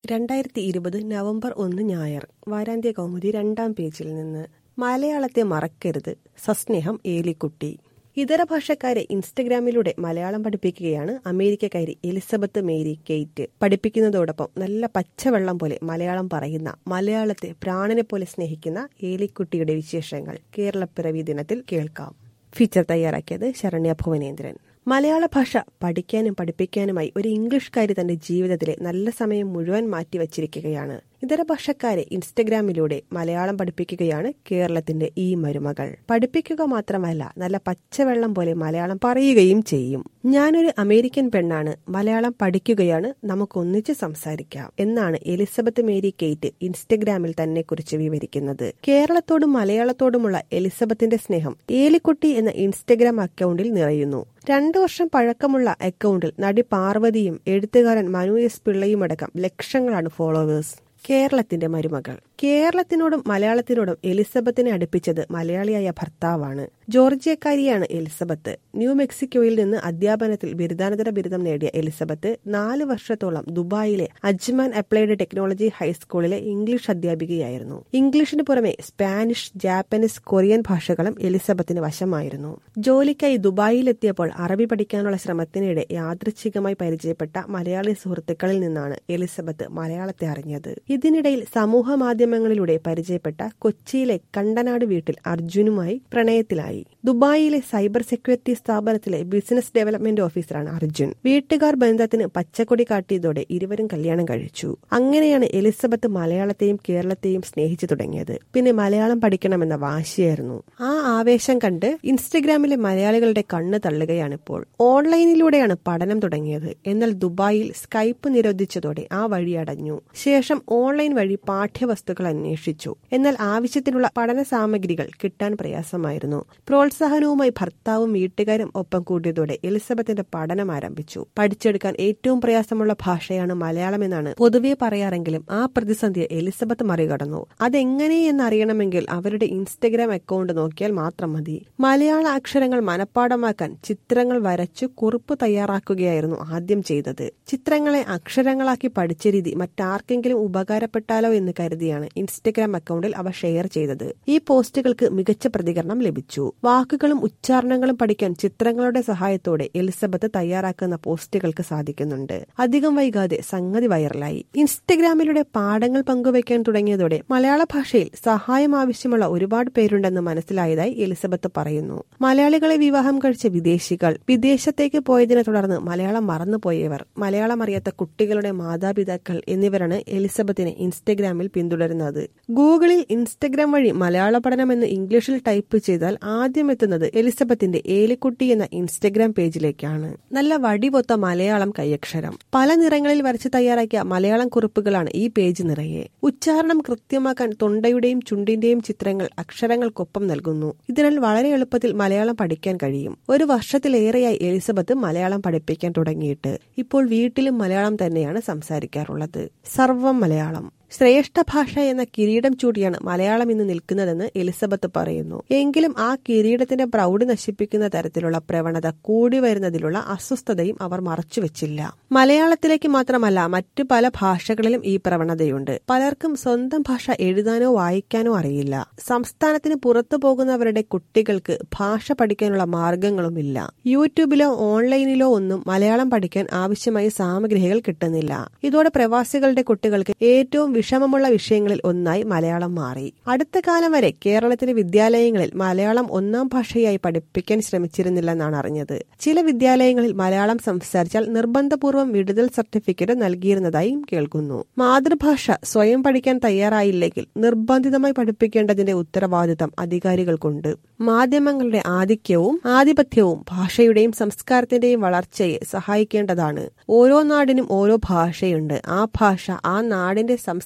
രണ്ടായിരത്തി ഇരുപത് നവംബർ ഒന്ന് ഞായർ വാരാന്ത്യ കൗമുദി രണ്ടാം പേജിൽ നിന്ന് മലയാളത്തെ മറക്കരുത് സസ്നേഹം ഏലിക്കുട്ടി ഇതര ഭാഷക്കാരെ ഇൻസ്റ്റഗ്രാമിലൂടെ മലയാളം പഠിപ്പിക്കുകയാണ് അമേരിക്കക്കാരി എലിസബത്ത് മേരി കെയ്റ്റ് പഠിപ്പിക്കുന്നതോടൊപ്പം നല്ല പച്ചവെള്ളം പോലെ മലയാളം പറയുന്ന മലയാളത്തെ പ്രാണനെ പോലെ സ്നേഹിക്കുന്ന ഏലിക്കുട്ടിയുടെ വിശേഷങ്ങൾ കേരളപ്പിറവി ദിനത്തിൽ കേൾക്കാം ഫീച്ചർ തയ്യാറാക്കിയത് ശരണ്യ ഭുവനേന്ദ്രൻ മലയാള ഭാഷ പഠിക്കാനും പഠിപ്പിക്കാനുമായി ഒരു ഇംഗ്ലീഷുകാരി തന്റെ ജീവിതത്തിലെ നല്ല സമയം മുഴുവൻ മാറ്റിവച്ചിരിക്കുകയാണ് ഇതര ഭാഷക്കാരെ ഇൻസ്റ്റഗ്രാമിലൂടെ മലയാളം പഠിപ്പിക്കുകയാണ് കേരളത്തിന്റെ ഈ മരുമകൾ പഠിപ്പിക്കുക മാത്രമല്ല നല്ല പച്ചവെള്ളം പോലെ മലയാളം പറയുകയും ചെയ്യും ഞാനൊരു അമേരിക്കൻ പെണ്ണാണ് മലയാളം പഠിക്കുകയാണ് നമുക്കൊന്നിച്ച് സംസാരിക്കാം എന്നാണ് എലിസബത്ത് മേരി കെയ്റ്റ് ഇൻസ്റ്റഗ്രാമിൽ തന്നെ കുറിച്ച് വിവരിക്കുന്നത് കേരളത്തോടും മലയാളത്തോടുമുള്ള എലിസബത്തിന്റെ സ്നേഹം ഏലിക്കുട്ടി എന്ന ഇൻസ്റ്റഗ്രാം അക്കൗണ്ടിൽ നിറയുന്നു രണ്ടു വർഷം പഴക്കമുള്ള അക്കൗണ്ടിൽ നടി പാർവതിയും എഴുത്തുകാരൻ മനു എസ് പിള്ളയുമടക്കം ലക്ഷങ്ങളാണ് ഫോളോവേഴ്സ് കേരളത്തിന്റെ മരുമകൾ കേരളത്തിനോടും മലയാളത്തിനോടും എലിസബത്തിനെ അടുപ്പിച്ചത് മലയാളിയായ ഭർത്താവാണ് ജോർജിയക്കാരിയാണ് എലിസബത്ത് ന്യൂ മെക്സിക്കോയിൽ നിന്ന് അധ്യാപനത്തിൽ ബിരുദാനന്തര ബിരുദം നേടിയ എലിസബത്ത് നാല് വർഷത്തോളം ദുബായിലെ അജ്മാൻ അപ്ലൈഡ് ടെക്നോളജി ഹൈസ്കൂളിലെ ഇംഗ്ലീഷ് അധ്യാപികയായിരുന്നു ഇംഗ്ലീഷിന് പുറമെ സ്പാനിഷ് ജാപ്പനീസ് കൊറിയൻ ഭാഷകളും എലിസബത്തിന് വശമായിരുന്നു ജോലിക്കായി ദുബായിലെത്തിയപ്പോൾ അറബി പഠിക്കാനുള്ള ശ്രമത്തിനിടെ യാദൃച്ഛികമായി പരിചയപ്പെട്ട മലയാളി സുഹൃത്തുക്കളിൽ നിന്നാണ് എലിസബത്ത് മലയാളത്തെ അറിഞ്ഞത് ഇതിനിടയിൽ സമൂഹ മാധ്യമങ്ങളിലൂടെ പരിചയപ്പെട്ട കൊച്ചിയിലെ കണ്ടനാട് വീട്ടിൽ അർജുനുമായി പ്രണയത്തിലായി ദുബായിലെ സൈബർ സെക്യൂരിറ്റി സ്ഥാപനത്തിലെ ബിസിനസ് ഡെവലപ്മെന്റ് ഓഫീസറാണ് അർജുൻ വീട്ടുകാർ ബന്ധത്തിന് പച്ചക്കൊടി കാട്ടിയതോടെ ഇരുവരും കല്യാണം കഴിച്ചു അങ്ങനെയാണ് എലിസബത്ത് മലയാളത്തെയും കേരളത്തെയും സ്നേഹിച്ചു തുടങ്ങിയത് പിന്നെ മലയാളം പഠിക്കണമെന്ന വാശിയായിരുന്നു ആ ആവേശം കണ്ട് ഇൻസ്റ്റഗ്രാമിലെ മലയാളികളുടെ കണ്ണ് തള്ളുകയാണിപ്പോൾ ഓൺലൈനിലൂടെയാണ് പഠനം തുടങ്ങിയത് എന്നാൽ ദുബായിൽ സ്കൈപ്പ് നിരോധിച്ചതോടെ ആ വഴി അടഞ്ഞു ശേഷം ഓൺലൈൻ വഴി പാഠ്യവസ്തുക്കൾ അന്വേഷിച്ചു എന്നാൽ ആവശ്യത്തിനുള്ള പഠന സാമഗ്രികൾ കിട്ടാൻ പ്രയാസമായിരുന്നു പ്രോത്സാഹനവുമായി ഭർത്താവും വീട്ടുകാരും ഒപ്പം കൂട്ടിയതോടെ എലിസബത്തിന്റെ പഠനം ആരംഭിച്ചു പഠിച്ചെടുക്കാൻ ഏറ്റവും പ്രയാസമുള്ള ഭാഷയാണ് മലയാളം എന്നാണ് പൊതുവെ പറയാറെങ്കിലും ആ പ്രതിസന്ധിയെ എലിസബത്ത് മറികടന്നു അതെങ്ങനെ എന്നറിയണമെങ്കിൽ അവരുടെ ഇൻസ്റ്റഗ്രാം അക്കൗണ്ട് നോക്കിയാൽ മാത്രം മതി മലയാള അക്ഷരങ്ങൾ മനഃപ്പാടമാക്കാൻ ചിത്രങ്ങൾ വരച്ചു കുറിപ്പ് തയ്യാറാക്കുകയായിരുന്നു ആദ്യം ചെയ്തത് ചിത്രങ്ങളെ അക്ഷരങ്ങളാക്കി പഠിച്ച രീതി മറ്റാർക്കെങ്കിലും ഉപകാരപ്പെട്ടാലോ എന്ന് കരുതിയാണ് ഇൻസ്റ്റഗ്രാം അക്കൗണ്ടിൽ അവ ഷെയർ ചെയ്തത് ഈ പോസ്റ്റുകൾക്ക് മികച്ച പ്രതികരണം ലഭിച്ചു വാക്കുകളും ഉച്ചാരണങ്ങളും പഠിക്കാൻ ചിത്രങ്ങളുടെ സഹായത്തോടെ എലിസബത്ത് തയ്യാറാക്കുന്ന പോസ്റ്റുകൾക്ക് സാധിക്കുന്നുണ്ട് അധികം വൈകാതെ സംഗതി വൈറലായി ഇൻസ്റ്റഗ്രാമിലൂടെ പാഠങ്ങൾ പങ്കുവയ്ക്കാൻ തുടങ്ങിയതോടെ മലയാള ഭാഷയിൽ സഹായം ആവശ്യമുള്ള ഒരുപാട് പേരുണ്ടെന്ന് മനസ്സിലായതായി എലിസബത്ത് പറയുന്നു മലയാളികളെ വിവാഹം കഴിച്ച വിദേശികൾ വിദേശത്തേക്ക് പോയതിനെ തുടർന്ന് മലയാളം മറന്നുപോയവർ മലയാളം അറിയാത്ത കുട്ടികളുടെ മാതാപിതാക്കൾ എന്നിവരാണ് എലിസബത്തിനെ ഇൻസ്റ്റഗ്രാമിൽ പിന്തുടരുന്നത് ഗൂഗിളിൽ ഇൻസ്റ്റഗ്രാം വഴി മലയാള പഠനം എന്ന് ഇംഗ്ലീഷിൽ ടൈപ്പ് ചെയ്താൽ ആദ്യം എത്തുന്നത് എലിസബത്തിന്റെ ഏലിക്കുട്ടി എന്ന ഇൻസ്റ്റഗ്രാം പേജിലേക്കാണ് നല്ല വടിപൊത്ത മലയാളം കൈയക്ഷരം പല നിറങ്ങളിൽ വരച്ച് തയ്യാറാക്കിയ മലയാളം കുറിപ്പുകളാണ് ഈ പേജ് നിറയെ ഉച്ചാരണം കൃത്യമാക്കാൻ തൊണ്ടയുടെയും ചുണ്ടിന്റെയും ചിത്രങ്ങൾ അക്ഷരങ്ങൾക്കൊപ്പം നൽകുന്നു ഇതിനാൽ വളരെ എളുപ്പത്തിൽ മലയാളം പഠിക്കാൻ കഴിയും ഒരു വർഷത്തിലേറെയായി എലിസബത്ത് മലയാളം പഠിപ്പിക്കാൻ തുടങ്ങിയിട്ട് ഇപ്പോൾ വീട്ടിലും മലയാളം തന്നെയാണ് സംസാരിക്കാറുള്ളത് സർവം മലയാളം ശ്രേഷ്ഠ ഭാഷ എന്ന കിരീടം ചൂടിയാണ് മലയാളം ഇന്ന് നിൽക്കുന്നതെന്ന് എലിസബത്ത് പറയുന്നു എങ്കിലും ആ കിരീടത്തിന്റെ പ്രൗഢി നശിപ്പിക്കുന്ന തരത്തിലുള്ള പ്രവണത കൂടി വരുന്നതിലുള്ള അസ്വസ്ഥതയും അവർ മറച്ചുവെച്ചില്ല മലയാളത്തിലേക്ക് മാത്രമല്ല മറ്റു പല ഭാഷകളിലും ഈ പ്രവണതയുണ്ട് പലർക്കും സ്വന്തം ഭാഷ എഴുതാനോ വായിക്കാനോ അറിയില്ല സംസ്ഥാനത്തിന് പുറത്തു പോകുന്നവരുടെ കുട്ടികൾക്ക് ഭാഷ പഠിക്കാനുള്ള മാർഗങ്ങളുമില്ല യൂട്യൂബിലോ ഓൺലൈനിലോ ഒന്നും മലയാളം പഠിക്കാൻ ആവശ്യമായ സാമഗ്രികൾ കിട്ടുന്നില്ല ഇതോടെ പ്രവാസികളുടെ കുട്ടികൾക്ക് ഏറ്റവും വിഷമമുള്ള വിഷയങ്ങളിൽ ഒന്നായി മലയാളം മാറി അടുത്ത കാലം വരെ കേരളത്തിലെ വിദ്യാലയങ്ങളിൽ മലയാളം ഒന്നാം ഭാഷയായി പഠിപ്പിക്കാൻ ശ്രമിച്ചിരുന്നില്ലെന്നാണ് അറിഞ്ഞത് ചില വിദ്യാലയങ്ങളിൽ മലയാളം സംസാരിച്ചാൽ നിർബന്ധപൂർവ്വം വിടുതൽ സർട്ടിഫിക്കറ്റ് നൽകിയിരുന്നതായും കേൾക്കുന്നു മാതൃഭാഷ സ്വയം പഠിക്കാൻ തയ്യാറായില്ലെങ്കിൽ നിർബന്ധിതമായി പഠിപ്പിക്കേണ്ടതിന്റെ ഉത്തരവാദിത്തം അധികാരികൾക്കുണ്ട് മാധ്യമങ്ങളുടെ ആധിക്യവും ആധിപത്യവും ഭാഷയുടെയും സംസ്കാരത്തിന്റെയും വളർച്ചയെ സഹായിക്കേണ്ടതാണ് ഓരോ നാടിനും ഓരോ ഭാഷയുണ്ട് ആ ഭാഷ ആ നാടിന്റെ സംസ്കാരം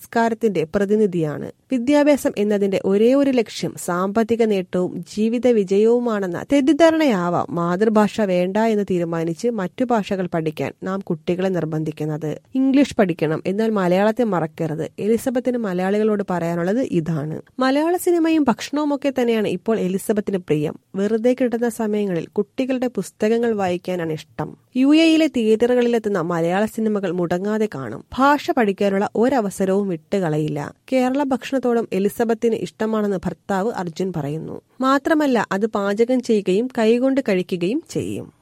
സംസ്കാരത്തിന്റെ പ്രതിനിധിയാണ് വിദ്യാഭ്യാസം എന്നതിന്റെ ഒരേ ഒരു ലക്ഷ്യം സാമ്പത്തിക നേട്ടവും ജീവിത വിജയവുമാണെന്ന തെറ്റിദ്ധാരണയാവാം മാതൃഭാഷ വേണ്ട എന്ന് തീരുമാനിച്ച് മറ്റു ഭാഷകൾ പഠിക്കാൻ നാം കുട്ടികളെ നിർബന്ധിക്കുന്നത് ഇംഗ്ലീഷ് പഠിക്കണം എന്നാൽ മലയാളത്തെ മറക്കരുത് എലിസബത്തിന് മലയാളികളോട് പറയാനുള്ളത് ഇതാണ് മലയാള സിനിമയും ഭക്ഷണവും ഒക്കെ തന്നെയാണ് ഇപ്പോൾ എലിസബത്തിന് പ്രിയം വെറുതെ കിട്ടുന്ന സമയങ്ങളിൽ കുട്ടികളുടെ പുസ്തകങ്ങൾ വായിക്കാനാണ് ഇഷ്ടം യു എയിലെ തിയേറ്ററുകളിലെത്തുന്ന മലയാള സിനിമകൾ മുടങ്ങാതെ കാണും ഭാഷ പഠിക്കാനുള്ള ഒരവസരവും വിട്ടുകളയില്ല കേരള ഭക്ഷണത്തോടും എലിസബത്തിന് ഇഷ്ടമാണെന്ന് ഭർത്താവ് അർജുൻ പറയുന്നു മാത്രമല്ല അത് പാചകം ചെയ്യുകയും കൈകൊണ്ട് കഴിക്കുകയും ചെയ്യും